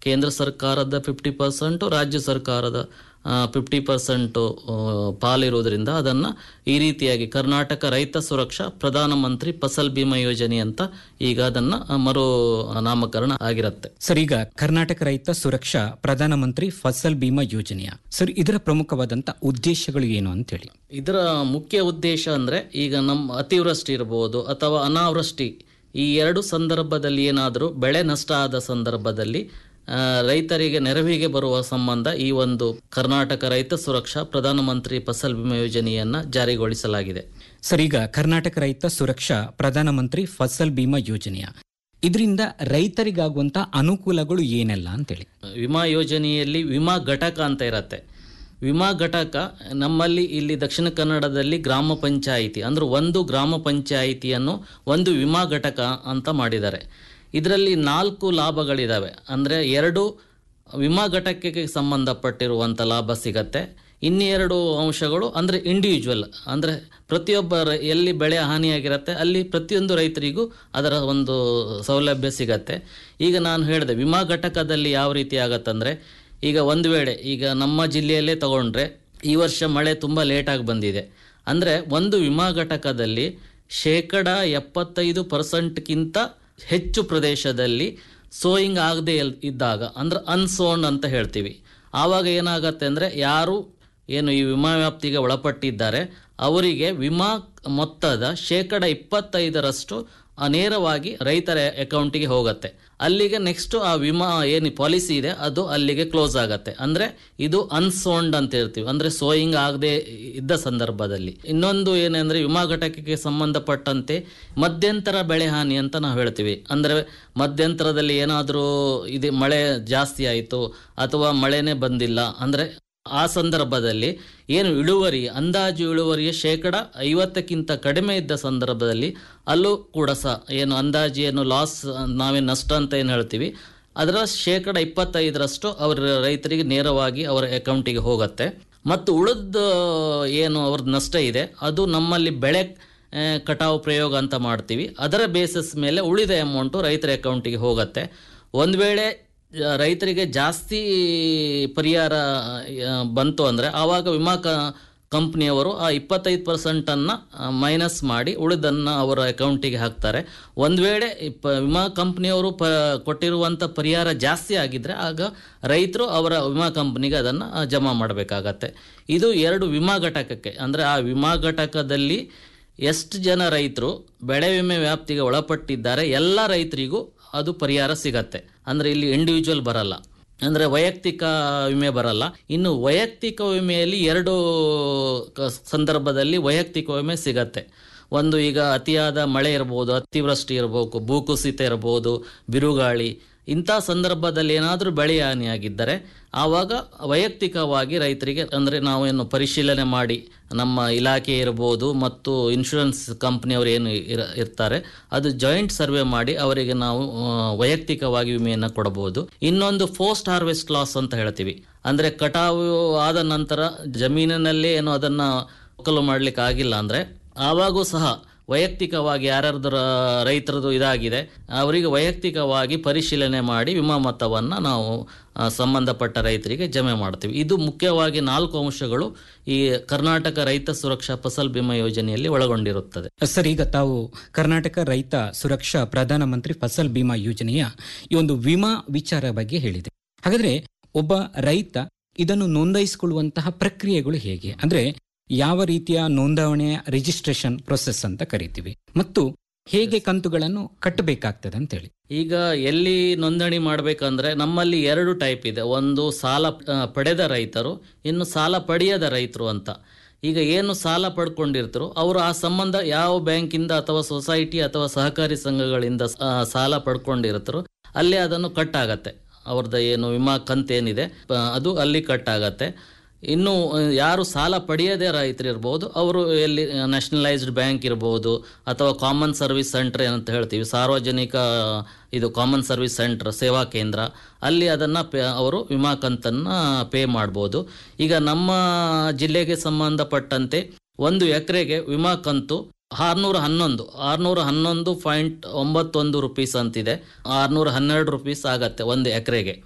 ಕೇಂದ್ರ ಸರ್ಕಾರದ fifty percent ರಾಜ್ಯ ಸರ್ಕಾರದ ಫಿಫ್ಟಿ ಪರ್ಸೆಂಟು ಪಾಲಿರುವುದರಿಂದ ಅದನ್ನು ಈ ರೀತಿಯಾಗಿ ಕರ್ನಾಟಕ ರೈತ ಸುರಕ್ಷಾ ಪ್ರಧಾನಮಂತ್ರಿ ಫಸಲ್ ಬಿಮಾ ಯೋಜನೆ ಅಂತ ಈಗ ಅದನ್ನು ಮರು ನಾಮಕರಣ ಆಗಿರುತ್ತೆ ಸರ್ ಈಗ ಕರ್ನಾಟಕ ರೈತ ಸುರಕ್ಷಾ ಪ್ರಧಾನಮಂತ್ರಿ ಫಸಲ್ ಬಿಮಾ ಯೋಜನೆಯ ಸರ್ ಇದರ ಪ್ರಮುಖವಾದಂತ ಉದ್ದೇಶಗಳು ಏನು ಅಂತೇಳಿ ಇದರ ಮುಖ್ಯ ಉದ್ದೇಶ ಅಂದರೆ ಈಗ ನಮ್ಮ ಅತಿವೃಷ್ಟಿ ಇರ್ಬೋದು ಅಥವಾ ಅನಾವೃಷ್ಟಿ ಈ ಎರಡು ಸಂದರ್ಭದಲ್ಲಿ ಏನಾದರೂ ಬೆಳೆ ನಷ್ಟ ಆದ ಸಂದರ್ಭದಲ್ಲಿ ಆ, ರೈತರಿಗೆ ನೆರವಿಗೆ ಬರುವ ಸಂಬಂಧ ಈ ಒಂದು ಕರ್ನಾಟಕ ರೈತ ಸುರಕ್ಷಾ ಪ್ರಧಾನಮಂತ್ರಿ ಫಸಲ್ ಬಿಮಾ ಯೋಜನೆಯನ್ನು ಜಾರಿಗೊಳಿಸಲಾಗಿದೆ ಸರ್ ಈಗ ಕರ್ನಾಟಕ ರೈತ ಸುರಕ್ಷಾ ಪ್ರಧಾನಮಂತ್ರಿ ಫಸಲ್ ಬಿಮಾ ಯೋಜನೆಯ ಇದರಿಂದ ರೈತರಿಗಾಗುವಂತ ಅನುಕೂಲಗಳು ಏನೆಲ್ಲ ಅಂತೇಳಿ ವಿಮಾ ಯೋಜನೆಯಲ್ಲಿ ವಿಮಾ ಘಟಕ ಅಂತ ಇರತ್ತೆ ವಿಮಾ ಘಟಕ ನಮ್ಮಲ್ಲಿ ಇಲ್ಲಿ ದಕ್ಷಿಣ ಕನ್ನಡದಲ್ಲಿ ಗ್ರಾಮ ಪಂಚಾಯಿತಿ ಅಂದ್ರೆ ಒಂದು ಗ್ರಾಮ ಪಂಚಾಯಿತಿಯನ್ನು ಒಂದು ವಿಮಾ ಘಟಕ ಅಂತ ಮಾಡಿದ್ದಾರೆ ಇದರಲ್ಲಿ ನಾಲ್ಕು ಲಾಭಗಳಿದ್ದಾವೆ ಅಂದರೆ ಎರಡು ವಿಮಾ ಘಟಕಕ್ಕೆ ಸಂಬಂಧಪಟ್ಟಿರುವಂಥ ಲಾಭ ಸಿಗತ್ತೆ ಇನ್ನೆರಡು ಅಂಶಗಳು ಅಂದರೆ ಇಂಡಿವಿಜುವಲ್ ಅಂದರೆ ಪ್ರತಿಯೊಬ್ಬ ರ- ಎಲ್ಲಿ ಬೆಳೆ ಹಾನಿಯಾಗಿರುತ್ತೆ ಅಲ್ಲಿ ಪ್ರತಿಯೊಂದು ರೈತರಿಗೂ ಅದರ ಒಂದು ಸೌಲಭ್ಯ ಸಿಗತ್ತೆ ಈಗ ನಾನು ಹೇಳಿದೆ ವಿಮಾ ಘಟಕದಲ್ಲಿ ಯಾವ ರೀತಿ ಆಗತ್ತಂದರೆ ಈಗ ಒಂದು ವೇಳೆ ಈಗ ನಮ್ಮ ಜಿಲ್ಲೆಯಲ್ಲೇ ತಗೊಂಡ್ರೆ ಈ ವರ್ಷ ಮಳೆ ತುಂಬ ಲೇಟಾಗಿ ಬಂದಿದೆ ಅಂದರೆ ಒಂದು ವಿಮಾ ಘಟಕದಲ್ಲಿ ಶೇಕಡ ಎಪ್ಪತ್ತೈದು ಪರ್ಸೆಂಟ್ಗಿಂತ ಹೆಚ್ಚು ಪ್ರದೇಶದಲ್ಲಿ ಸೋಯಿಂಗ್ ಆಗದೆ ಇದ್ದಾಗ ಅಂದ್ರೆ ಅನ್ಸೋನ್ ಅಂತ ಹೇಳ್ತೀವಿ ಆವಾಗ ಏನಾಗತ್ತೆ ಅಂದರೆ ಯಾರು ಏನು ಈ ವಿಮಾ ವ್ಯಾಪ್ತಿಗೆ ಒಳಪಟ್ಟಿದ್ದಾರೆ ಅವರಿಗೆ ವಿಮಾ ಮೊತ್ತದ ಶೇಕಡ ಇಪ್ಪತ್ತೈದರಷ್ಟು ಆ ನೇರವಾಗಿ ರೈತರ ಅಕೌಂಟಿಗೆ ಹೋಗುತ್ತೆ ಅಲ್ಲಿಗೆ ನೆಕ್ಸ್ಟ್ ಆ ವಿಮಾ ಏನು ಪಾಲಿಸಿ ಇದೆ ಅದು ಅಲ್ಲಿಗೆ ಕ್ಲೋಸ್ ಆಗತ್ತೆ ಅಂದ್ರೆ ಇದು ಅನ್ಸೋನ್ಡ್ ಅಂತ ಹೇಳ್ತೀವಿ ಅಂದ್ರೆ ಸೋಯಿಂಗ್ ಆಗದೆ ಇದ್ದ ಸಂದರ್ಭದಲ್ಲಿ ಇನ್ನೊಂದು ಏನಂದ್ರೆ ವಿಮಾ ಘಟಕಕ್ಕೆ ಸಂಬಂಧಪಟ್ಟಂತೆ ಮಧ್ಯಂತರ ಬೆಳೆ ಹಾನಿ ಅಂತ ನಾವು ಹೇಳ್ತೀವಿ ಅಂದ್ರೆ ಮಧ್ಯಂತರದಲ್ಲಿ ಏನಾದರೂ ಇದು ಮಳೆ ಜಾಸ್ತಿ ಆಯಿತು ಅಥವಾ ಮಳೆನೇ ಬಂದಿಲ್ಲ ಅಂದ್ರೆ ಆ ಸಂದರ್ಭದಲ್ಲಿ ಏನು ಇಳುವರಿ ಅಂದಾಜು ಇಳುವರಿಯ ಶೇಕಡ ಐವತ್ತಕ್ಕಿಂತ ಕಡಿಮೆ ಇದ್ದ ಸಂದರ್ಭದಲ್ಲಿ ಅಲ್ಲೂ ಕೂಡ ಸಹ ಏನು ಅಂದಾಜು ಏನು ಲಾಸ್ ನಾವೇ ನಷ್ಟ ಅಂತ ಏನು ಹೇಳ್ತೀವಿ ಅದರ ಶೇಕಡ ಇಪ್ಪತ್ತೈದರಷ್ಟು ಅವರ ರೈತರಿಗೆ ನೇರವಾಗಿ ಅವರ ಅಕೌಂಟಿಗೆ ಹೋಗುತ್ತೆ ಮತ್ತು ಉಳಿದ ಏನು ಅವ್ರದ್ದು ನಷ್ಟ ಇದೆ ಅದು ನಮ್ಮಲ್ಲಿ ಬೆಳೆ ಆ, ಕಟಾವು ಪ್ರಯೋಗ ಅಂತ ಮಾಡ್ತೀವಿ ಅದರ ಬೇಸಿಸ್ ಮೇಲೆ ಉಳಿದ ಅಮೌಂಟು ರೈತರ ಅಕೌಂಟಿಗೆ ಹೋಗುತ್ತೆ ಒಂದು ವೇಳೆ ಆ, ರೈತರಿಗೆ ಜಾಸ್ತಿ ಪರಿಹಾರ ಆ, ಬಂತು ಅಂದರೆ ಆವಾಗ ವಿಮಾ ಕ ಕಂಪ್ನಿಯವರು ಆ ಇಪ್ಪತ್ತೈದು ಪರ್ಸೆಂಟನ್ನು ಮೈನಸ್ ಮಾಡಿ ಉಳಿದನ್ನು ಅವರ ಅಕೌಂಟಿಗೆ ಹಾಕ್ತಾರೆ ಒಂದು ವೇಳೆ ಇಪ್ಪ ವಿಮಾ ಕಂಪ್ನಿಯವರು ಪ ಕೊಟ್ಟಿರುವಂಥ ಪರಿಹಾರ ಜಾಸ್ತಿ ಆಗಿದ್ದರೆ ಆಗ ರೈತರು ಅವರ ವಿಮಾ ಕಂಪ್ನಿಗೆ ಅದನ್ನು ಜಮಾ ಮಾಡಬೇಕಾಗತ್ತೆ ಇದು ಎರಡು ವಿಮಾ ಘಟಕಕ್ಕೆ ಅಂದರೆ ಆ ವಿಮಾ ಘಟಕದಲ್ಲಿ ಎಷ್ಟು ಜನ ರೈತರು ಬೆಳೆ ವಿಮೆ ವ್ಯಾಪ್ತಿಗೆ ಒಳಪಟ್ಟಿದ್ದಾರೆ ಎಲ್ಲ ರೈತರಿಗೂ ಅದು ಪರಿಹಾರ ಸಿಗತ್ತೆ ಅಂದರೆ ಇಲ್ಲಿ ಇಂಡಿವಿಜುವಲ್ ಬರಲ್ಲ ಅಂದರೆ ವೈಯಕ್ತಿಕ ವಿಮೆ ಬರಲ್ಲ ಇನ್ನು ವೈಯಕ್ತಿಕ ವಿಮೆಯಲ್ಲಿ ಎರಡು ಕ- ಸಂದರ್ಭದಲ್ಲಿ ವೈಯಕ್ತಿಕ ವಿಮೆ ಸಿಗತ್ತೆ ಒಂದು ಈಗ ಅತಿಯಾದ ಮಳೆ ಇರ್ಬೋದು ಅತಿವೃಷ್ಟಿ ಇರಬೇಕು ಭೂಕುಸಿತ ಇರ್ಬೋದು ಬಿರುಗಾಳಿ ಇಂಥ ಸಂದರ್ಭದಲ್ಲಿ ಏನಾದರೂ ಬೆಳೆ ಹಾನಿಯಾಗಿದ್ದರೆ ಆವಾಗ ವೈಯಕ್ತಿಕವಾಗಿ ರೈತರಿಗೆ ಅಂದರೆ ನಾವೇನು ಪರಿಶೀಲನೆ ಮಾಡಿ ನಮ್ಮ ಇಲಾಖೆ ಇರ್ಬೋದು ಮತ್ತು ಇನ್ಶೂರೆನ್ಸ್ ಕಂಪ್ನಿಯವರು ಏನು ಇರ ಇರ್ತಾರೆ ಅದು ಜಾಯಿಂಟ್ ಸರ್ವೆ ಮಾಡಿ ಅವರಿಗೆ ನಾವು ಆ, ವೈಯಕ್ತಿಕವಾಗಿ ವಿಮೆಯನ್ನು ಕೊಡಬಹುದು ಇನ್ನೊಂದು ಪೋಸ್ಟ್ ಹಾರ್ವೆಸ್ಟ್ ಲಾಸ್ ಅಂತ ಹೇಳ್ತೀವಿ ಅಂದರೆ ಕಟಾವು ಆದ ನಂತರ ಜಮೀನಿನಲ್ಲೇ ಏನು ಅದನ್ನು ಒಕ್ಕಲು ಮಾಡಲಿಕ್ಕೆ ಆಗಿಲ್ಲ ಅಂದರೆ ಆವಾಗೂ ಸಹ ವೈಯಕ್ತಿಕವಾಗಿ ಯಾರ್ಯಾರ್ದು ರೈತರದು ಇದಾಗಿದೆ ಅವರಿಗೆ ವೈಯಕ್ತಿಕವಾಗಿ ಪರಿಶೀಲನೆ ಮಾಡಿ ವಿಮಾ ಮೊತ್ತವನ್ನು ನಾವು ಆ, ಸಂಬಂಧಪಟ್ಟ ರೈತರಿಗೆ ಜಮೆ ಮಾಡ್ತೀವಿ ಇದು ಮುಖ್ಯವಾಗಿ ನಾಲ್ಕು ಅಂಶಗಳು ಈ ಕರ್ನಾಟಕ ರೈತ ಸುರಕ್ಷಾ ಫಸಲ್ ಬಿಮಾ ಯೋಜನೆಯಲ್ಲಿ ಒಳಗೊಂಡಿರುತ್ತದೆ ಸರ್ ಈಗ ತಾವು ಕರ್ನಾಟಕ ರೈತ ಸುರಕ್ಷಾ ಪ್ರಧಾನಮಂತ್ರಿ ಫಸಲ್ ಬಿಮಾ ಯೋಜನೆಯ ಈ ಒಂದು ವಿಮಾ ವಿಚಾರ ಬಗ್ಗೆ ಹೇಳಿದೆ ಹಾಗಾದ್ರೆ ಒಬ್ಬ ರೈತ ಇದನ್ನು ನೋಂದಾಯಿಸಿಕೊಳ್ಳುವಂತಹ ಪ್ರಕ್ರಿಯೆಗಳು ಹೇಗೆ ಅಂದ್ರೆ ಯಾವ ರೀತಿಯ ನೋಂದಾವಣೆಯ ರಿಜಿಸ್ಟ್ರೇಷನ್ ಪ್ರೊಸೆಸ್ ಅಂತ ಕರಿತೀವಿ ಮತ್ತು ಹೇಗೆ ಕಂತುಗಳನ್ನು ಕಟ್ಟಬೇಕಾಗ್ತದೆ ಅಂತೇಳಿ ಈಗ ಎಲ್ಲಿ ನೋಂದಣಿ ಮಾಡಬೇಕಂದ್ರೆ ನಮ್ಮಲ್ಲಿ ಎರಡು ಟೈಪ್ ಇದೆ ಒಂದು ಸಾಲ ಆ, ಪಡೆದ ರೈತರು ಇನ್ನು ಸಾಲ ಪಡೆಯದ ರೈತರು ಅಂತ ಈಗ ಏನು ಸಾಲ ಪಡ್ಕೊಂಡಿರ್ತಾರೋ ಅವರು ಆ ಸಂಬಂಧ ಯಾವ ಬ್ಯಾಂಕಿಂದ ಅಥವಾ ಸೊಸೈಟಿ ಅಥವಾ ಸಹಕಾರಿ ಸಂಘಗಳಿಂದ ಆ, ಸಾಲ ಪಡ್ಕೊಂಡಿರ್ತಾರೋ ಅಲ್ಲೇ ಅದನ್ನು ಕಟ್ ಆಗತ್ತೆ ಅವ್ರದ್ದು ಏನು ವಿಮಾ ಕಂತೇನಿದೆ ಆ, ಅದು ಅಲ್ಲಿ ಕಟ್ ಆಗತ್ತೆ ಇನ್ನು ಆ, ಯಾರು ಸಾಲ ಪಡೆಯದೇ ರೈತರು ಇರ್ಬೋದು ಅವರು ಎಲ್ಲಿ ನ್ಯಾಷನಲೈಸ್ಡ್ ಬ್ಯಾಂಕ್ ಇರ್ಬೋದು ಅಥವಾ ಕಾಮನ್ ಸರ್ವಿಸ್ ಸೆಂಟರ್ ಏನಂತ ಹೇಳ್ತೀವಿ ಸಾರ್ವಜನಿಕ ಇದು ಕಾಮನ್ ಸರ್ವಿಸ್ ಸೆಂಟರ್ ಸೇವಾ ಕೇಂದ್ರ ಅಲ್ಲಿ ಅದನ್ನು ಪೇ ಅವರು ವಿಮಾ ಕಂತನ್ನು ಪೇ ಮಾಡ್ಬೋದು ಈಗ ನಮ್ಮ ಜಿಲ್ಲೆಗೆ ಸಂಬಂಧಪಟ್ಟಂತೆ ಒಂದು ಎಕರೆಗೆ ವಿಮಾ ಕಂತು ಆರ್ನೂರ ಹನ್ನೊಂದು ಆರ್ನೂರ ಹನ್ನೊಂದು ಪಾಯಿಂಟ್ ಒಂಬತ್ತೊಂದು ರುಪೀಸ್ ಅಂತಿದೆ ಆರ್ನೂರ ಹನ್ನೆರಡು ರುಪೀಸ್ ಆಗತ್ತೆ ಒಂದು ಎಕರೆಗೆ